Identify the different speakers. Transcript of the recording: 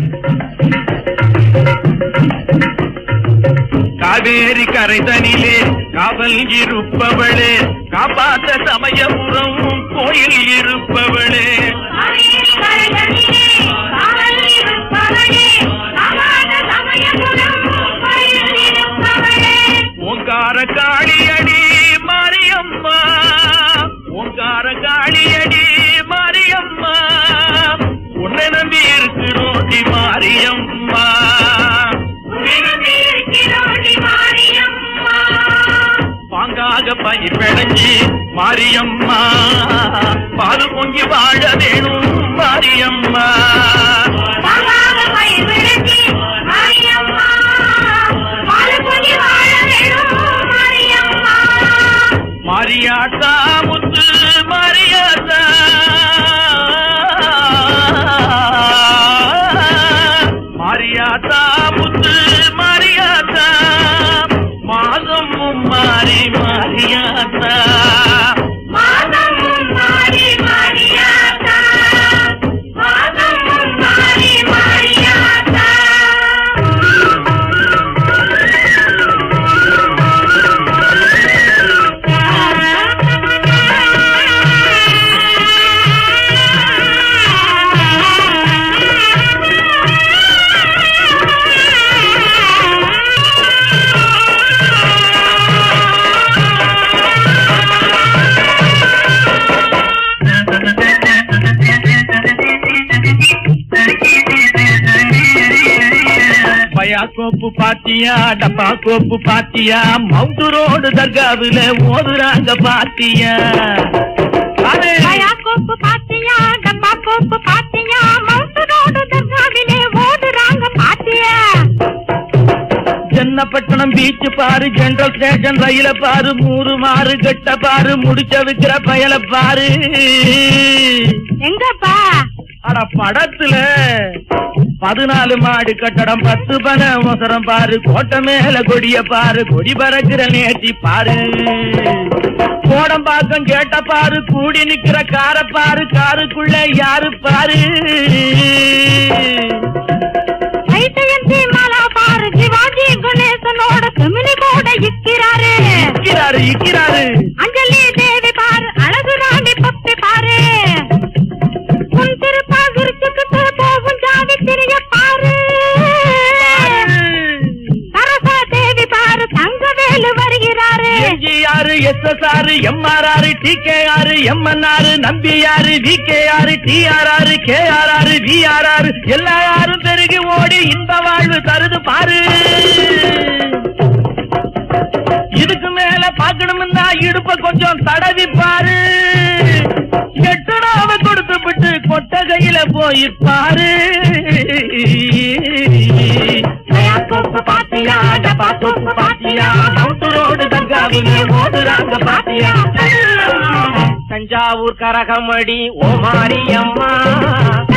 Speaker 1: காவேரி கரைதனிலே காவல் இருப்பவளே காப்பாத்த சமயபுரம் கோயில் இருப்பவளே
Speaker 2: காவேரி கரைதனிலே காவல் இருப்பவளே, காவாத சமயபுரம் கோயில் இருப்பவளே.
Speaker 1: ஓங்கார காளியடி மாரியம்மா ஓங்கார காளியடி மாரியம்மா உன்னை நம்பி இருக்கிறோடி மாரியம்மா
Speaker 2: உன்னை நம்பி இருக்கிறோடி மாரியம்மா.
Speaker 1: பாங்காக பயிர் விளைஞ்சி மாரியம்மா பால் பொங்கி வாழ வேணும் மாரியம்மா
Speaker 2: பாவாக பயிர் விளைச்சி மாரியம்மா. பால் பொங்கி வாழ வேணும் மாரியம்மா.
Speaker 1: மாரியாத்தா முத்து மாரியாத்தா மாரியாத்தா முத்து மாரியாத்தா மாதம் மாறி மாரியாத்தா
Speaker 2: மாதம் மாறி மாரியாத்தா. மாதம் மாறி மாரியாத்தா.
Speaker 1: பயா கோப்பு பாத்தியா டப்பா கோப்பு பாத்தியா மவுண்ட் ரோடு தர்காவில ஓதுறாங்க பாத்தியா அது
Speaker 2: பயா கோப்பு பாத்தியா டப்பா கோப்பு பாத்தியா மவுண்ட் ரோடு தர்காவிலே ஓடுறாங்க பாத்தியா
Speaker 1: சென்னப்பட்டணம் பீச் பாரு ஜெனரல் ஸ்டேஷன் ரயில பாரு மூறு மாறு கட்ட பாரு முடிச்ச வைக்கிற பயல பாரு
Speaker 2: எங்கப்பா
Speaker 1: அட படத்துல பதினாலு மாடு கட்டடம் பத்து பன அவசரம் பாரு கோட்டை மேல கொடிய பாரு கொடி பறக்கிற நேர்த்தி பாரு கோடம்பாக்கம் கேட்ட பாரு கூடி நிக்கிற கார பாரு காருக்குள்ள யாரு பாரு
Speaker 2: வைஜெயந்தி மாலா பாரு சிவாஜி கணேசனோட கமினி கூட இக்கிறாரு
Speaker 1: இக்கிறாரு இக்கிறாரு
Speaker 2: அஞ்சலி தேவி பாரு அழகு ராணி பப்பி பாரு உன் திருப்பாகிருச்சுக்கிட்டு போகும் ஜாதி திரிய பாரு சரசா தேவி பாரு தங்கவேலு வருகிறாரு
Speaker 1: எம்ஜிஆர் எஸ்எஸ்ஆர் எம்ஆர்ஆர் டிகேஆர் எம்என்ஆர் நம்பியார் விகேஆர் டிஆர்ஆர் கேஆர்ஆர் விஆர்ஆர் எல்லாரும் பெருகி ஓடி இந்த வாழ்வு தருது பாரு இதுக்கு மேல பாக்கணும்னா இடுப்ப கொஞ்சம் தடவி பாரு எட்டுடாவ கொடுத்து விட்டு கொட்டகையில போய் பாரு
Speaker 2: பயா கோப்பு பாத்தியா டப்பா கோப்பு பாத்தியா
Speaker 1: மவுண்ட் ரோடு தர்காவிலே ஓடுறாங்க பாத்தியா தஞ்சாவூர் கரகமடி ஓ மாரியம்மா